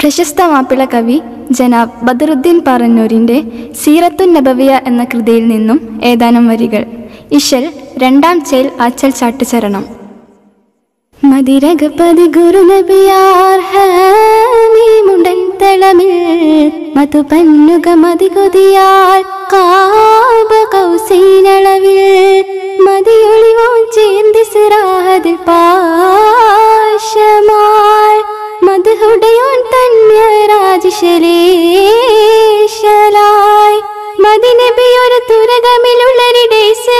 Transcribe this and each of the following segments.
പ്രശസ്ത മാപ്പിള കവി ജനാബ് ബദറുദ്ദീൻ പറന്നൂരിൻ്റെ സീറത്തുൻ നബവിയ എന്ന കൃതിയിൽ നിന്നും ഏതാനും വരികൾ ഇശൽ രണ്ടാം ചേൽ ആച്ചൽ ചാട്ടുചരണം മതിരകപതി ഗുരുനബിയാർ ഹാമീമുണ്ടൻ തളമിൽ മധുപന്നുക മതികൊതിയാൽ കാബ കൗസൈനളവിൽ മതിയൊളിവോ ചേന്തി സിറാഹതിൽ പാശമാൽ മധുഹുടയോൻ തന്യ രാജശലേശലായി മതിനബിയൊരു തുരകമിലുള്ളരിടെ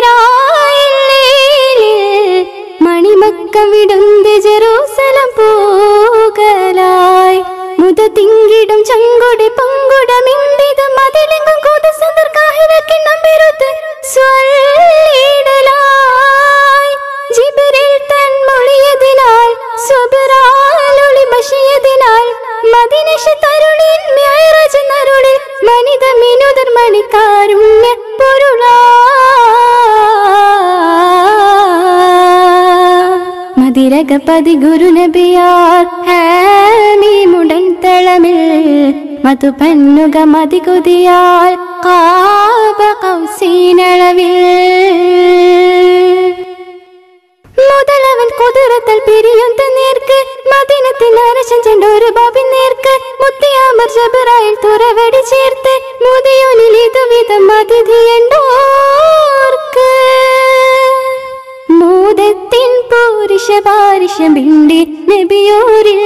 മണിമക്കം വിടുന്ത് ജെറൂസലം പോകലായി മുത തിങ്കിടും ചങ്കുടി പങ്കുടമിണ്ടിതും മതിലെങ്കും കൂത സന്ദർക്കാഹിരക്കിണ്ണം പെരുത്ത് സ്വല്ലിടലായി ജിബിരിൽ തൻ മൊഴിയതിനാൽ സ്വബറാലൊളി ബഷിയതിനാൽ മദിനശ തരുണിൻ മ്യായറജ നരുളിൽ മനിത മിനുദർ മണിക്കാരുണ്യ പൊരുളാ മതിരകപതി ഗുരുനബിയാർ ഹാമീമുടൻ തളമിൽ മധുപന്നുക മതികുതിയാൽ കാബ കൗസീനളവിൽ മുതലവൻ കുതിരത്തൽ പിരിയുന്ന നേർക്ക് മദിനത്തിൽ അരശൻ ചെണ്ടൊരു ബാബിൻ നേർക്ക് മുത്തിയാമർ ജബറായിൽ തുറവടി ചേർത്ത് മുതിയോനിൽ ഇതുവിധം അതിഥിയണ്ടോർക്ക് മൂതത്തിൻ പൂരിഷ പാരിഷം ബിണ്ടി നബിയൂരിൽ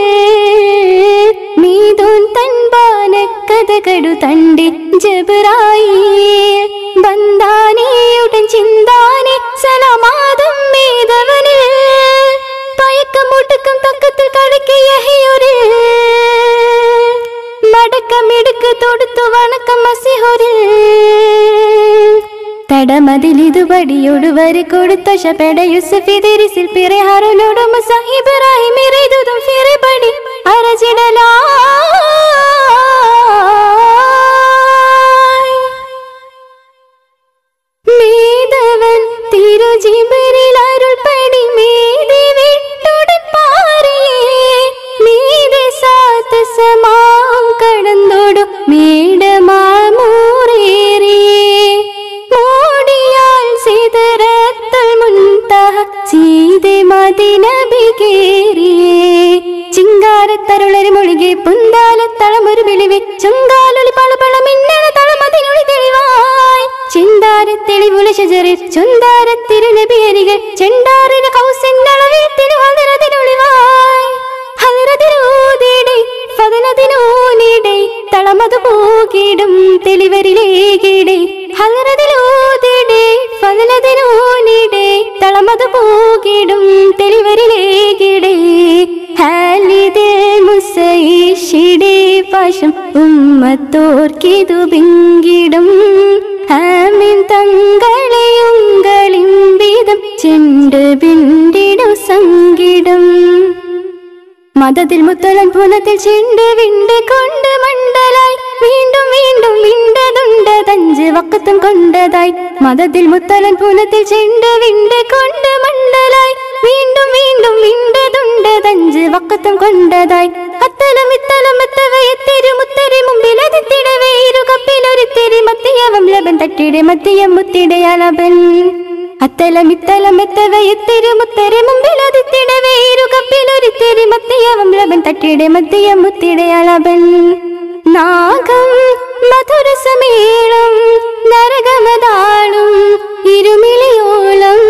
മീതോൻ തൻ ബാനക്കഥ കടു തണ്ടി ജബറായി ബന്ധാനേയുടൻ ചിന്താനെ സലമാതം മേധവനിൽ പയക്കം മുട്ടക്കം തക്കത്തിൽ കളിക്കിയ ഹെയൊരിൽ മടക്കമിടുക്ക് തൊടുത്തു വണക്കം മസിഹൊരിൽ തടമതിലിതുപടിയോട് വരെ കൊടുത്ത ഷപെട യുസഫി ദിരിസിൽ പിറെ ഹറുനോടും സാഹിബറായി മിറൈതുതും ഫിറെ പടി അരജിടലായി മേധവൻ തിരുജിബരിൽ അരുൾപടി മേതി വിട്ടുടൻ പാറിയേ മീതെ സാത്തസമാം കടന്നോടു മേടമാമൂറേറിയേ മോടിയാൽ സിതറത്തൽ മുൻതഹ സീതെ മദിനബികേറിയേ ചിങ്കാരത്തരുളരി മൊഴികെ പുന്താലത്തളമൊരു വിളിവെ ചുങ്കാലൊളി പളപള മിന്നണ തളമതിനൊളി തെളിവായി ചിന്താരത്തെളിവുല ശജറിൽ ചുന്താരത്തിരുനബിയരികൾ ചെണ്ടാറിന കൗസിന്നളവിൽ തിരുഹതിരതിനൊളിവായി ഹതിരതിരൂതിടെ ഫതനതിനൂനിടെ തളമതു പോകിടും തെളിവരിലേകിടെ ഹലറതിലൂതിടെ ഫതനതിനൂനിടെ തളമതു പോകിടും തെളിവരിലേകിടെ ഹാലിതിൽ മുസൈഷിടെ പാശം ഉമ്മത്തോർക്കിതു പിങ്കിടും ഹാമിൻ തങ്ങളെയുങ്കളിമ്പിതം ചെണ്ട് പിണ്ടിടും സംഗിടം മതത്തിൽ മുത്തലൻ പുനത്തിൽ ചെണ്ട് വിണ്ട് കൊണ്ട് മണ്ടലായി വീണ്ടും വീണ്ടും വിണ്ടതുണ്ട് തഞ്ച് വക്കത്തും കൊണ്ടതായി മതത്തിൽ മുത്തലൻ പുനത്തിൽ ചെണ്ട് വിണ്ട് കൊണ്ട് മണ്ടലായി വീണ്ടും വീണ്ടും വിണ്ടതുണ്ട് തഞ്ച് വക്കത്തും കൊണ്ടതായി അത്തലം ഇത്തലം എത്തവയെത്തിരി മുത്തരി മുമ്പിൽ അതിത്തിടവേ ഇരു കപ്പിലൊരിത്തിരി മത്തിയവം ലബൻ തട്ടിടെ മത്തിയം മുത്തിടയാലബൻ അത്തലം ഇത്തലം എത്തവയെത്തിരി മുത്തരി മുമ്പിൽ അതിത്തിടവേ ഇരു കപ്പിലൊരിത്തിരി മത്തിയവം ലബൻ തട്ടിടെ മത്തിയം മുത്തിടയാലബൻ നാഗം മധുരസമേളം നരകമതാളും ഇരുമിളിയോളം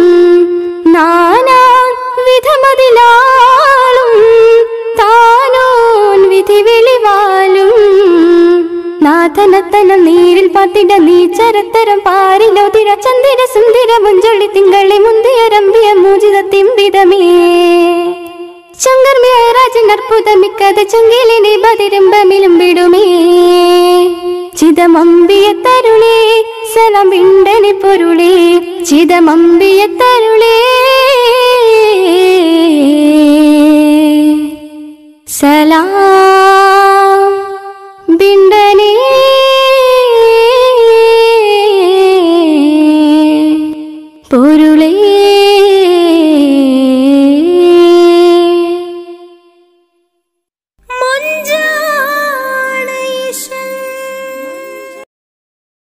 നാനാ വിധമതിലാളും താനോൻ വിധി വെളിവാലും നാഥനത്തനം നീരിൽ പത്തിട നീച്ചരത്തരം പാരിലോതിര ചന്ദിര സുന്ദര മുഞ്ചൊള്ളി തിങ്കളി മുന്തിയരമ്പിയ മൂജിത തിമ്പിതമേ ശങ്കർമ്യായരാജൻ അർപ്പുതമിക്കഥ ചൊങ്കിലിനെ ബതിരമ്പമിലും വിടുമേ ചിതമമ്പിയ തരുളേ സലം വിണ്ടനെ പൊരുളേ ചിതമമ്പിയ തരുളേ